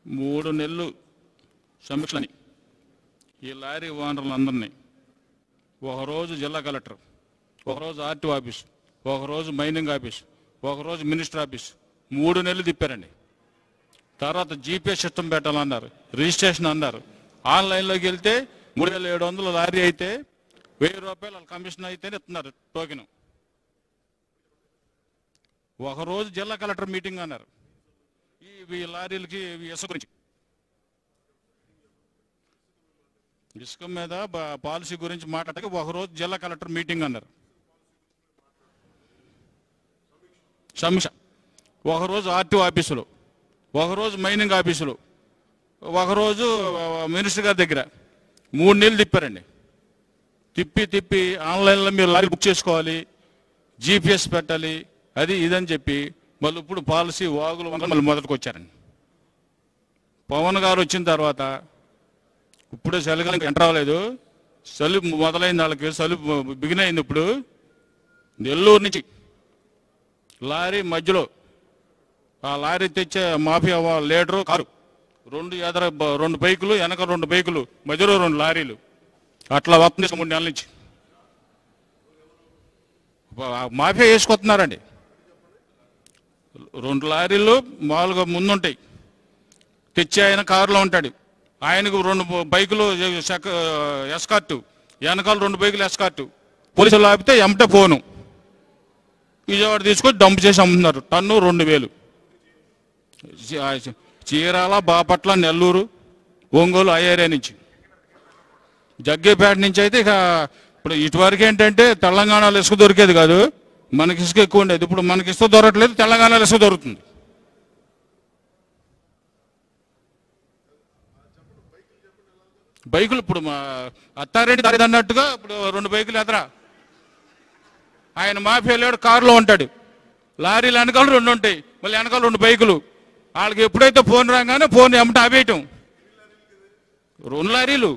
మూడు నెలలు సమీక్షలని ఈ లారీ ఓనర్లందరినీ ఒకరోజు జిల్లా కలెక్టర్ ఒకరోజు ఆర్టీఓ ఆఫీస్ ఒకరోజు మైనింగ్ ఆఫీస్ ఒకరోజు మినిస్టర్ ఆఫీస్ మూడు నెలలు తిప్పారండి తర్వాత జీపీఎస్ సిస్టమ్ పెట్టాలన్నారు రిజిస్ట్రేషన్ అన్నారు ఆన్లైన్లోకి వెళ్తే మూడు వేల ఏడు వందల లారీ అయితే వెయ్యి రూపాయలు వాళ్ళ కమిషన్ అయితేనే ఇస్తున్నారు టోకెన్ ఒకరోజు జిల్లా కలెక్టర్ మీటింగ్ అన్నారు ఈ ఈ లారీలకి ఈ ఇసుక గురించి ఇసుక మీద బ- పాలసీ గురించి మాట్లాడక ఒకరోజు జిల్లా కలెక్టర్ మీటింగ్ అన్నారు సమీక్ష ఒకరోజు ఆర్టీఓ ఆఫీసులో ఒకరోజు మైనింగ్ ఆఫీసులో ఒకరోజు ఆ, మినిస్టర్ గారి దగ్గర మూడు నెలలు తిప్పారండి తిప్పి తిప్పి ఆన్లైన్లో మీరు లారీ బుక్ చేసుకోవాలి జీపీఎస్ పెట్టాలి అది ఇదని చెప్పి మళ్ళీ ఇప్పుడు పాలసీ వాగులు వంకలు మళ్ళీ మొదటికి వచ్చారండి పవన్ గారు వచ్చిన తర్వాత ఇప్పుడే చలికాలం ఎంటర్ అవ్వలేదు చలి మొదలైంది వాళ్ళకి చలి బిగిన్ అయింది ఇప్పుడు నెల్లూరు నుంచి లారీ మధ్యలో ఆ లారీ తెచ్చే మాఫియా వా- లీడరు కారు రెండు ఎదర బ- రెండు బైకులు వెనక రెండు బైకులు మధ్యలో రెండు లారీలు అట్లా వస్తుంది మూడు నెలల నుంచి ఆ మాఫియా వేసుకొస్తున్నారండి రెండు లారీలు మామూలుగా ముందుంటాయి తెచ్చి ఆయన కారులో ఉంటాడు ఆయనకు రెండు బైకులు సెక- ఎస్కార్టు వెనకాల రెండు బైకులు ఎస్కార్టు పోలీసులు ఆపితే ఎమటే ఫోను విజయవాడ తీసుకొని డంప్ చేసి అమ్ముతున్నారు టన్ను రెండు వేలు చీ- ఆ చీ- చీరాల బాపట్ల నెల్లూరు ఒంగోలు ఆ ఏరియా నుంచి జగ్గేపేట నుంచి అయితే ఇక ఇప్పుడు ఇటువరకు ఏంటంటే తెలంగాణలో ఇసుక దొరికేది కాదు మనకి ఇసుక ఎక్కువ ఉండేది ఇప్పుడు మనకి ఇసుక దొరకట్లేదు తెలంగాణలో ఇసుక దొరుకుతుంది బైకులు ఇప్పుడు మా అత్తారెడ్డి దారి అన్నట్టుగా ఇప్పుడు రెండు బైకులు ఎదరా ఆయన మాఫియా లేడు కారులో ఉంటాడు లారీలు వెనకాల రెండు ఉంటాయి మళ్ళీ వెనకాల రెండు బైకులు వాళ్ళకి ఎప్పుడైతే ఫోన్ రాగానే ఫోన్ ఎమ్మట ఆపేయటం రెండు లారీలు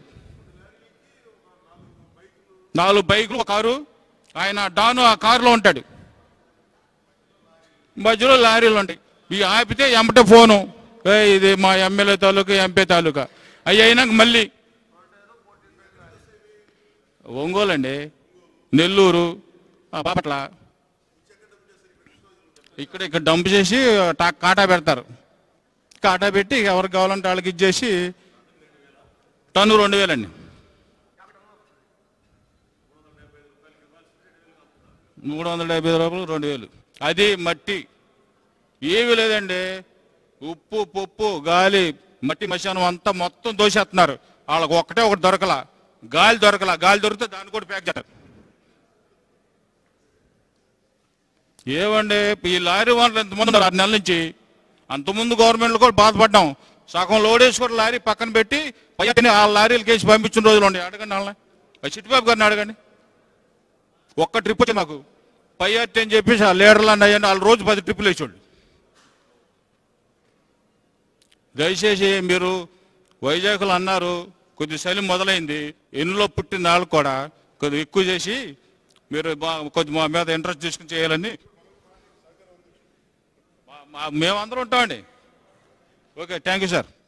నాలుగు బైకులు ఒక కారు ఆయన డాను ఆ కారులో ఉంటాడు మధ్యలో లారీలు ఉంటాయి ఈ ఆపితే ఎమ్మటే ఫోను ఏ ఇది మా ఎమ్మెల్యే తాలూకా ఎంపీ తాలూకా అవి అయినాక మళ్ళీ ఒంగోలు అండి నెల్లూరు ఆ, బాపట్ల ఇక్కడ ఇక్కడ డంప్ చేసి టా- కాటా పెడతారు కాటా పెట్టి ఎవరికి కావాలంటే వాళ్ళకి ఇచ్చేసి టన్ను రెండు వేలండి మూడు వందల డెబ్బై ఐదు రూపాయలు రెండు వేలు అది మట్టి ఏమీ లేదండి ఉప్పు పప్పు గాలి మట్టి మశానం అంతా మొత్తం దోసేస్తున్నారు వాళ్ళకి ఒక్కటే ఒకటి దొరకలా గాలి దొరకలా గాలి దొరికితే దాన్ని కూడా ప్యాక్ చేస్తారు ఏమండి ఈ లారీ వాళ్ళు ఎంతమంది ఉన్నారు ఆరు నెలల నుంచి అంతకుముందు గవర్నమెంట్లో కూడా బాధపడ్డాం సగం లోడ్ వేసుకొని లారీ పక్కన పెట్టి పైన ఆ లారీలు కేసి పంపించిన రోజులు ఉండే అడగండి వాళ్ళని ఆ చిట్టిబాబు గారిని అడగండి ఒక్క ట్రిప్ వచ్చి మాకు పై అట్టి అని చెప్పేసి ఆ లీడర్లు అన్నాయని వాళ్ళు రోజు పది ట్రిప్పులు వేసేవాళ్ళు దయచేసి మీరు వైజాగ్లో అన్నారు కొద్ది చలి మొదలైంది ఎన్నులో పుట్టిన వాళ్ళు కూడా కొద్దిగా ఎక్కువ చేసి మీరు బా- కొద్ది మా మీద ఇంట్రెస్ట్ తీసుకుని చేయాలని మా- మా- మేమందరం ఉంటామండి ఓకే థ్యాంక్ యూ సార్